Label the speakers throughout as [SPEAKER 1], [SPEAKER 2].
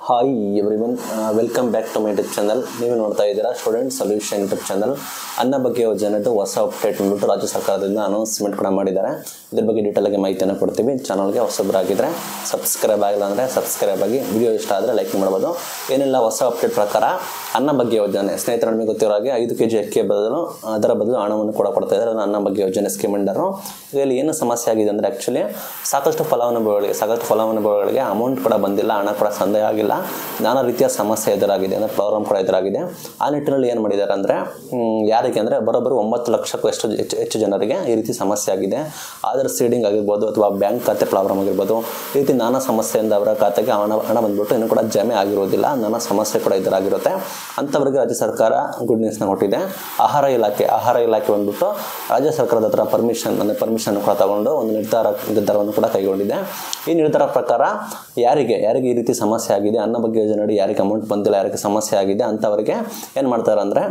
[SPEAKER 1] hi everyone welcome back to my YouTube channel ನೀವು ನೋಡ್ತಾ ಇದ್ದೀರಾ ಸ್ಟೂಡೆಂಟ್ ಸೊಲ್ಯೂಷನ್ ಯೂಟ್ಯೂಬ್ ಚಾನಲ್ ಅನ್ನ ಬಗ್ಗೆ ಯೋಜನೆದು ಹೊಸ ಅಪ್ಡೇಟ್ ಅಂದ್ಬಿಟ್ಟು ರಾಜ್ಯ ಸರ್ಕಾರದಿಂದ ಅನೌನ್ಸ್ಮೆಂಟ್ ಕೂಡ ಮಾಡಿದ್ದಾರೆ ಇದ್ರ ಬಗ್ಗೆ ಡೀಟೇಲ್ ಆಗಿ ಮಾಹಿತಿಯನ್ನು ಕೊಡ್ತೀವಿ ಚಾನಲ್ಗೆ ಹೊಸಬರಾಗಿದ್ದರೆ ಸಬ್ಸ್ಕ್ರೈಬ್ ಆಗಿಲ್ಲ ಅಂದರೆ ಸಬ್ಸ್ಕ್ರೈಬ್ ಆಗಿ ವಿಡಿಯೋ ಇಷ್ಟ ಆದರೆ ಲೈಕ್ ಮಾಡ್ಬೋದು ಏನಿಲ್ಲ ಹೊಸ ಅಪ್ಡೇಟ್ ಪ್ರಕಾರ ಅನ್ನ ಬಗ್ಗೆ ಯೋಜನೆ ಸ್ನೇಹಿತರು ನಿಮಗೆ ಗೊತ್ತಿರೋ ಹಾಗೆ ಐದು ಕೆ ಜಿ ಅಕ್ಕಿ ಬದಲು ಅದರ ಬದಲು ಹಣವನ್ನು ಕೂಡ ಕೊಡ್ತಾ ಇದ್ದಾರೆ ಅದು ಅನ್ನ ಬಗ್ಗೆ ಯೋಜನೆ ಸ್ಕೀಮ್ ಅಂಡರು ಇದರಲ್ಲಿ ಏನು ಸಮಸ್ಯೆ ಆಗಿದೆ ಅಂದರೆ ಆ್ಯಕ್ಚುಲಿ ಸಾಕಷ್ಟು ಫಲಾನುಭವಿಗಳಿಗೆ ಸಾಕಷ್ಟು ಫಲಾನುಭವಿಗಳಿಗೆ ಅಮೌಂಟ್ ಕೂಡ ಬಂದಿಲ್ಲ ಹಣ ಕೂಡ ಸಂದೇಹ ಆಗಿಲ್ಲ ನಾನಾ ರೀತಿಯ ಸಮಸ್ಯೆ ಎದುರಾಗಿದೆ ಅಂದರೆ ಪ್ರಾಬ್ಲಮ್ ಕೂಡ ಎದುರಾಗಿದೆ ಆ ನಿಟ್ಟಿನಲ್ಲಿ ಏನು ಮಾಡಿದ್ದಾರೆ ಅಂದರೆ ಯಾರಿಗೆ ಅಂದರೆ ಬರೋಬ್ಬರಿ ಒಂಬತ್ತು ಲಕ್ಷಕ್ಕೂ ಎಷ್ಟು ಹೆಚ್ಚು ಹೆಚ್ಚು ಜನರಿಗೆ ಈ ರೀತಿ ಸಮಸ್ಯೆ ಆಗಿದೆ ಆಧಾರ್ ಸೀಡಿಂಗ್ ಆಗಿರ್ಬೋದು ಅಥವಾ ಬ್ಯಾಂಕ್ ಖಾತೆ ಪ್ರಾಬ್ಲಮ್ ಆಗಿರ್ಬೋದು ಈ ರೀತಿ ನಾನಾ ಸಮಸ್ಯೆಯಿಂದ ಅವರ ಖಾತೆಗೆ ಹಣ ಹಣ ಬಂದ್ಬಿಟ್ಟು ಇನ್ನೂ ಕೂಡ ಜಮೆ ಆಗಿರೋದಿಲ್ಲ ನಾನಾ ಸಮಸ್ಯೆ ಕೂಡ ಎದುರಾಗಿರುತ್ತೆ ಅಂಥವ್ರಿಗೆ ರಾಜ್ಯ ಸರ್ಕಾರ ಗುಡ್ ನ್ಯೂಸ್ನ ಕೊಟ್ಟಿದೆ ಆಹಾರ ಇಲಾಖೆ ಆಹಾರ ಇಲಾಖೆ ಬಂದ್ಬಿಟ್ಟು ರಾಜ್ಯ ಸರ್ಕಾರದ ಹತ್ರ ಪರ್ಮಿಷನ್ ಅಂದರೆ ಪರ್ಮಿಷನ್ ಕೂಡ ತಗೊಂಡು ಒಂದು ನಿರ್ಧಾರ ನಿರ್ಧಾರವನ್ನು ಕೂಡ ಕೈಗೊಂಡಿದೆ ಈ ನಿರ್ಧಾರ ಪ್ರಕಾರ ಯಾರಿಗೆ ಯಾರಿಗೆ ಈ ರೀತಿ ಸಮಸ್ಯೆ ಆಗಿದೆ ಅನ್ನೋ ಬಗ್ಗೆ ಯೋಜನೆ ಯಾರಿಗೆ ಅಮೌಂಟ್ ಬಂದಿಲ್ಲ ಯಾರಿಗೆ ಸಮಸ್ಯೆ ಆಗಿದೆ ಅಂಥವ್ರಿಗೆ ಏನು ಮಾಡ್ತಾರೆ ಅಂದರೆ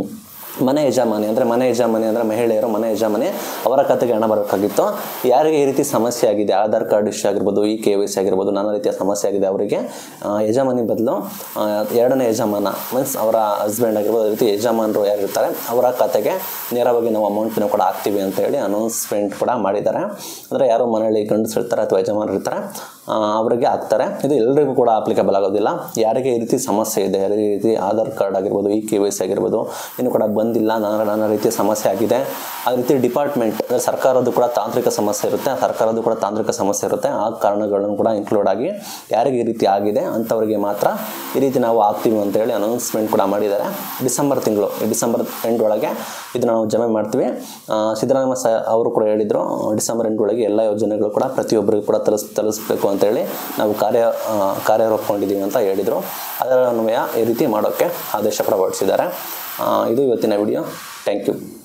[SPEAKER 1] ಮನೆ ಯಜಮಾನಿ ಅಂದರೆ ಮನೆ ಯಜಮಾನಿ ಅಂದರೆ ಮಹಿಳೆಯರು ಮನೆ ಯಜಮಾನಿ ಅವರ ಖಾತೆಗೆ ಹಣ ಬರಬೇಕಾಗಿತ್ತು ಯಾರಿಗೆ ಈ ರೀತಿ ಸಮಸ್ಯೆ ಆಗಿದೆ ಆಧಾರ್ ಕಾರ್ಡ್ ಇಶ್ಯೂ ಆಗಿರ್ಬೋದು ಈ ಕೆ ವೈ ಸಿ ಆಗಿರ್ಬೋದು ನಾನಾ ರೀತಿಯ ಸಮಸ್ಯೆ ಆಗಿದೆ ಅವರಿಗೆ ಆ, ಯಜಮಾನಿ ಬದಲು ಆ, ಎರಡನೇ ಯಜಮಾನ ಮೀನ್ಸ್ ಅವರ ಹಸ್ಬೆಂಡ್ ಆಗಿರ್ಬೋದು ಅದೇ ರೀತಿ ಯಜಮಾನರು ಯಾರಿರ್ತಾರೆ ಅವರ ಖಾತೆಗೆ ನೇರವಾಗಿ ನಾವು ಅಮೌಂಟನ್ನು ಕೂಡ ಹಾಕ್ತೀವಿ ಅಂತ ಹೇಳಿ ಅನೌನ್ಸ್ಮೆಂಟ್ ಕೂಡ ಮಾಡಿದ್ದಾರೆ ಅಂದರೆ ಯಾರೋ ಮನೆಯಲ್ಲಿ ಗಂಡಸರು ಇರ್ತಾರೆ ಅಥವಾ ಯಜಮಾನರು ಇರ್ತಾರೆ ಆ, ಅವರಿಗೆ ಹಾಕ್ತಾರೆ ಇದು ಎಲ್ಲರಿಗೂ ಕೂಡ ಅಪ್ಲಿಕಬಲ್ ಆಗೋದಿಲ್ಲ ಯಾರಿಗೆ ಈ ರೀತಿ ಸಮಸ್ಯೆ ಇದೆ ಯಾರಿಗೆ ಈ ರೀತಿ ಆಧಾರ್ ಕಾರ್ಡ್ ಆಗಿರ್ಬೋದು ಈ ಕೆ ವೈ ಸಿ ಆಗಿರ್ಬೋದು ಇನ್ನು ಕೂಡ ಬಂದಿಲ್ಲ ನಾನಾ ನಾನಾ ರೀತಿಯ ಸಮಸ್ಯೆ ಆಗಿದೆ ಅದೇ ರೀತಿ ಡಿಪಾರ್ಟ್ಮೆಂಟ್ ಅಂದರೆ ಸರ್ಕಾರದ್ದು ಕೂಡ ತಾಂತ್ರಿಕ ಸಮಸ್ಯೆ ಇರುತ್ತೆ ಸರ್ಕಾರದ್ದು ಕೂಡ ತಾಂತ್ರಿಕ ಸಮಸ್ಯೆ ಇರುತ್ತೆ ಆ ಕಾರಣಗಳನ್ನು ಕೂಡ ಇನ್ಕ್ಲೂಡ್ ಆಗಿ ಯಾರಿಗೆ ಈ ರೀತಿ ಆಗಿದೆ ಅಂಥವರಿಗೆ ಮಾತ್ರ ಈ ರೀತಿ ನಾವು ಆಗ್ತೀವಿ ಅಂತೇಳಿ ಅನೌನ್ಸ್ಮೆಂಟ್ ಕೂಡ ಮಾಡಿದ್ದಾರೆ ಡಿಸೆಂಬರ್ ತಿಂಗಳು ಈ ಡಿಸೆಂಬರ್ ಎಂಡ್ ಒಳಗೆ ಇದನ್ನು ನಾವು ಜಮೆ ಮಾಡ್ತೀವಿ ಆ, ಸಿದ್ದರಾಮಯ್ಯ ಸ ಅವರು ಕೂಡ ಹೇಳಿದರು ಡಿಸೆಂಬರ್ ಎಂಡ್ ಒಳಗೆ ಎಲ್ಲ ಯೋಜನೆಗಳು ಕೂಡ ಪ್ರತಿಯೊಬ್ಬರಿಗೂ ಕೂಡ ತಲುಸ್ ತಲುಪಿಸ್ಬೇಕು ಅಂತೇಳಿ ನಾವು ಕಾರ್ಯ ಆ, ಕಾರ್ಯರೂಪಗೊಂಡಿದ್ದೀವಿ ಅಂತ ಹೇಳಿದರು ಅದರ ಅನ್ವಯ ಈ ರೀತಿ ಮಾಡೋಕ್ಕೆ ಆದೇಶ ಕೂಡ ಹೊರಡಿಸಿದ್ದಾರೆ ಆ, ಇದು ಇವತ್ತಿನ ವಿಡಿಯೋ ಥ್ಯಾಂಕ್ ಯು